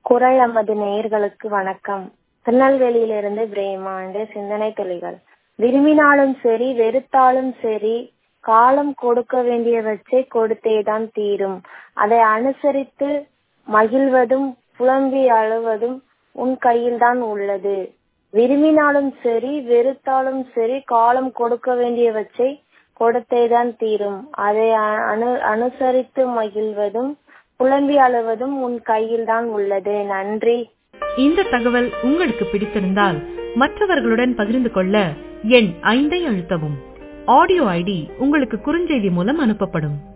குரல் நமது நேயர்களுக்கு வணக்கம் திருநெல்வேலியிலிருந்து பிரேமா என்ற சிந்தனை துளிகள் விரும்பினாலும் சரி வெறுத்தாலும் சரி காலம் கொடுக்க வேண்டியவற்றை கொடுத்தேதான் தீரும் அதை அனுசரித்து மகிழ்வதும் புலம்பி அழுவதும் உன் கையில்தான் உள்ளது விரும்பினாலும் சரி வெறுத்தாலும் சரி காலம் கொடுக்க வேண்டியவற்றை கொடுத்தேதான் தீரும் அதை அனு அனுசரித்து மகிழ்வதும் புலம்பி அழுவதும் உன் கையில்தான் உள்ளது நன்றி இந்த தகவல் உங்களுக்கு பிடித்திருந்தால் மற்றவர்களுடன் பகிர்ந்து கொள்ள எண் ஐந்தை அழுத்தவும் ஆடியோ ஐடி உங்களுக்கு குறுஞ்செய்தி மூலம் அனுப்பப்படும்